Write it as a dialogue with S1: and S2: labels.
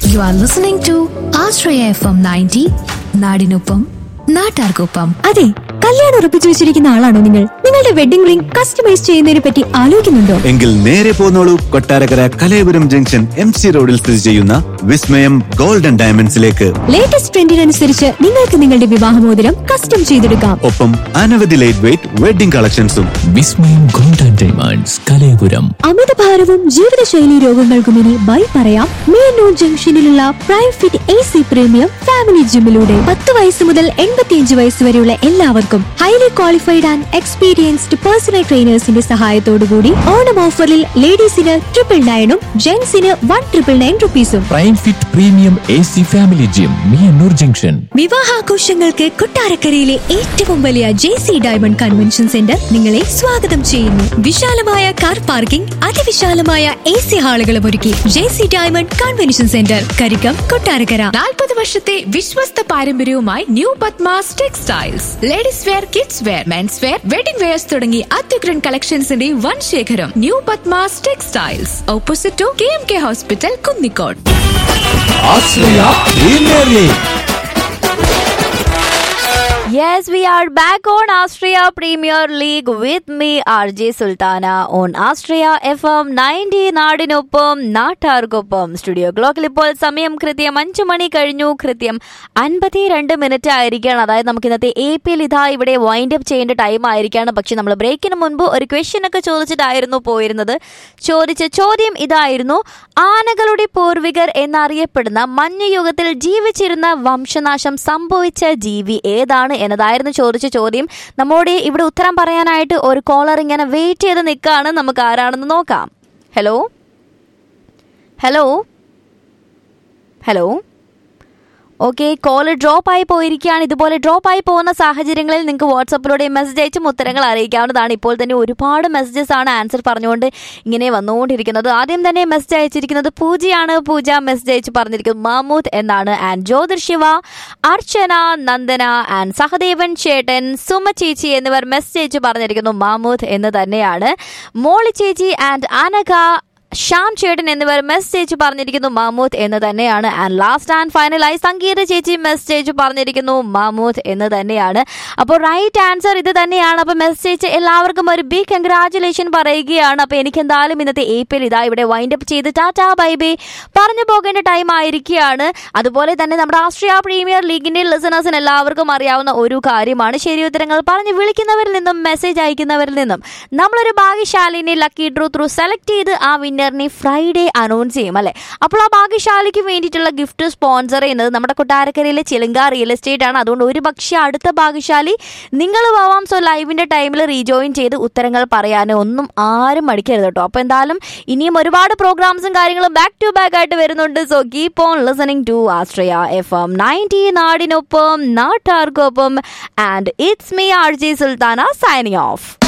S1: U are listening to Asraya F M ninety നാടിനൊപ്പം നാട്ടാർക്കൊപ്പം
S2: അതെ കല്യാണം ഉറപ്പിച്ചു വെച്ചിരിക്കുന്ന ആളാണോ നിങ്ങൾ നിങ്ങളുടെ വെഡിംഗ് റിംഗ് കസ്റ്റമൈസ് ചെയ്യുന്നതിനെ പറ്റി ആലോചിക്കുന്നുണ്ടോ
S3: എങ്കിൽ നേരെ പോന്നോളൂ Kottarakkara Kalayapuram junction M C റോഡിൽ സ്ഥിതി ചെയ്യുന്ന വിസ്മയം ഗോൾഡൻ ഡയമണ്ട്സിലേക്ക്
S2: ലേറ്റസ്റ്റ് ട്രെൻഡിനനുസരിച്ച് നിങ്ങൾക്ക് നിങ്ങളുടെ വിവാഹമോതിരം കസ്റ്റം ചെയ്തെടുക്കാം
S3: ഒപ്പം അനവധി ലൈറ്റ് വെയിറ്റ് വെഡിംഗ് കളക്ഷൻസും
S4: വിസ്മയം ഗോൾഡൻ ഡയമണ്ട്സ് കലയപുരം
S2: അമിതഭാരവും ജീവിതശൈലി രോഗങ്ങൾക്കും ഇനി ബൈ പറയാം മേനൂർ ജംഗ്ഷനിലുള്ള prime fit A C premium family ജിമ്മിലൂടെ പത്ത് വയസ്സ് മുതൽ എൺപത്തിയഞ്ച് വയസ്സ് വരെയുള്ള എല്ലാവർക്കും highly qualified and experienced personal ട്രെയിനേഴ്സിന്റെ സഹായത്തോടുകൂടി ഓണം ഓഫറിൽ ലേഡീസിന് ട്രിപ്പിൾ നയനും ജെന്റ്സിന് വൺ ട്രിപ്പിൾ നയൻ റുപ്പീസും
S4: prime fit premium A C family gym Miyannoor junction
S2: വിവാഹാഘോഷങ്ങൾക്ക് കൊട്ടാരക്കരയിലെ ഏറ്റവും വലിയ J C diamond convention centre നിങ്ങളെ സ്വാഗതം ചെയ്യുന്നു വിശാലമായ കാർ പാർക്കിംഗ് അതിവിശാലമായ എ സി ഹാളുകളും ഒരുക്കി J C diamond convention centre Karikkam Kottarakkara
S5: നാൽപ്പത് വർഷത്തെ വിശ്വസ്ത പാരമ്പര്യവുമായി new Padmas textiles ladies wear kids wear mens wear wedding wears തുടങ്ങി അത്യുഗ്രൻ കളക്ഷൻസിന്റെ വൻ ശേഖരം new Padmas textiles opposite to K M K hospital Kunnicode
S6: Yes, we are back on Austria Premier League with me, RJ Sultana, on Austria FM 90 നാടിനൊപ്പം നാട്ടാർക്കൊപ്പം studio ക്ലോക്കിൽ ഇപ്പോൾ സമയം കൃത്യം അഞ്ചു മണി കഴിഞ്ഞു കൃത്യം അൻപത്തിരണ്ട് മിനിറ്റ് ആയിരിക്കുകയാണ് അതായത് നമുക്ക് ഇന്നത്തെ എ പി എൽ ഇതാ ഇവിടെ വൈൻഡ് അപ്പ് ചെയ്യേണ്ട ടൈം ആയിരിക്കുകയാണ് പക്ഷെ നമ്മൾ ബ്രേക്കിന് മുൻപ് ഒരു ക്വസ്റ്റ്യൻ ഒക്കെ ചോദിച്ചിട്ടായിരുന്നു പോയിരുന്നത് ചോദിച്ച ചോദ്യം ഇതായിരുന്നു ആനകളുടെ പൂർവികർ എന്നറിയപ്പെടുന്ന മഞ്ഞുയുഗത്തിൽ ജീവിച്ചിരുന്ന വംശനാശം സംഭവിച്ച ജീവി ഏതാണ് എന്നതായിരുന്നു ചോദിച്ച ചോദ്യം നമ്മോട് ഇവിടെ ഉത്തരം പറയാനായിട്ട് ഒരു കോളർ ഇങ്ങനെ വെയിറ്റ് ചെയ്ത് നിൽക്കുകയാണ് നമുക്ക് ആരാണെന്ന് നോക്കാം hello hello hello okay call drop ആയി പോയിരിക്കുകയാണ് ഇതുപോലെ ഡ്രോപ്പ് ആയി പോകുന്ന സാഹചര്യങ്ങളിൽ നിങ്ങൾക്ക് വാട്സപ്പിലൂടെ മെസ്സേജ് അയച്ചും ഉത്തരങ്ങൾ അറിയിക്കാവുന്നതാണ് ഇപ്പോൾ തന്നെ ഒരുപാട് മെസ്സേജസ് ആണ് ആൻസർ പറഞ്ഞുകൊണ്ട് ഇങ്ങനെ വന്നുകൊണ്ടിരിക്കുന്നത് ആദ്യം തന്നെ മെസ്സേജ് അയച്ചിരിക്കുന്നത് പൂജയാണ് പൂജ മെസ്സേജ് അയച്ച് പറഞ്ഞിരിക്കുന്നത് മാമൂദ് എന്നാണ് ആൻഡ് ജ്യോതിർ ശിവ അർച്ചന നന്ദന ആൻഡ് സഹദേവൻ ചേട്ടൻ സുമ ചേച്ചി എന്നിവർ മെസ്സേജ് അയച്ച് പറഞ്ഞിരിക്കുന്നു മാമൂദ് എന്ന് തന്നെയാണ് മോളി ചേച്ചി ആൻഡ് അനഘ ശ്യാം ചേട്ടൻ എന്നിവർ മെസ്സേജ് പറഞ്ഞിരിക്കുന്നു മാമൂത്ത് എന്ന് തന്നെയാണ് ആൻഡ് ലാസ്റ്റ് ആൻഡ് ഫൈനലായി സംഗീത ചേച്ചി മെസ്സേജ് പറഞ്ഞിരിക്കുന്നു മാമൂത്ത് എന്ന് തന്നെയാണ് അപ്പോൾ റൈറ്റ് ആൻസർ ഇത് തന്നെയാണ് അപ്പോൾ മെസ്സേജ് എല്ലാവർക്കും ഒരു ബിഗ് കൺഗ്രാറ്റുലേഷൻ പറയുകയാണ് അപ്പോൾ എനിക്ക് എന്തായാലും ഇന്നത്തെ ഏപ്രിൽ ഇതാ ഇവിടെ വൈൻഡ് അപ്പ് ചെയ്ത് ടാറ്റാ ബൈ ബൈ പറഞ്ഞു പോകേണ്ട ടൈം ആയിരിക്കുകയാണ് അതുപോലെ തന്നെ നമ്മുടെ ആസ്ട്രിയ പ്രീമിയർ ലീഗിന്റെ ലിസണേഴ്സിന് എല്ലാവർക്കും അറിയാവുന്ന ഒരു കാര്യമാണ് ശരി ഉത്തരങ്ങൾ പറഞ്ഞ് വിളിക്കുന്നവരിൽ നിന്നും മെസ്സേജ് അയക്കുന്നവരിൽ നിന്നും നമ്മളൊരു ഭാഗ്യശാലിനെ ലക്കി ഡ്രൂ ത്രൂ സെലക്ട് ചെയ്ത് ആ വിന്നറിനെ ഫ്രൈഡേ അനൗൺസ് ചെയ്യും അല്ലേ അപ്പോൾ ആ ഭാഗ്യശാലിക്ക് വേണ്ടിയിട്ടുള്ള ഗിഫ്റ്റ് സ്പോൺസർ ചെയ്യുന്നത് നമ്മുടെ കൊട്ടാരക്കരയിലെ ചിലങ്ക റിയൽ എസ്റ്റേറ്റ് ആണ് അതുകൊണ്ട് ഒരു പക്ഷേ അടുത്ത ഭാഗ്യശാലി നിങ്ങൾ ആവാം സോ ലൈവിന്റെ ടൈമിൽ റീജോയിൻ ചെയ്ത് ഉത്തരങ്ങൾ പറയാൻ ഒന്നും ആരും മടിക്കരുത് കേട്ടോ അപ്പോൾ എന്തായാലും ഇനിയും ഒരുപാട് പ്രോഗ്രാംസും കാര്യങ്ങളും ബാക്ക് ടു ബാക്ക് ആയിട്ട് വരുന്നുണ്ട് so keep on listening to Asraya F M ninety നാടിനൊപ്പം നാട്ടാർക്കൊപ്പം and it's me R J Sultana signing of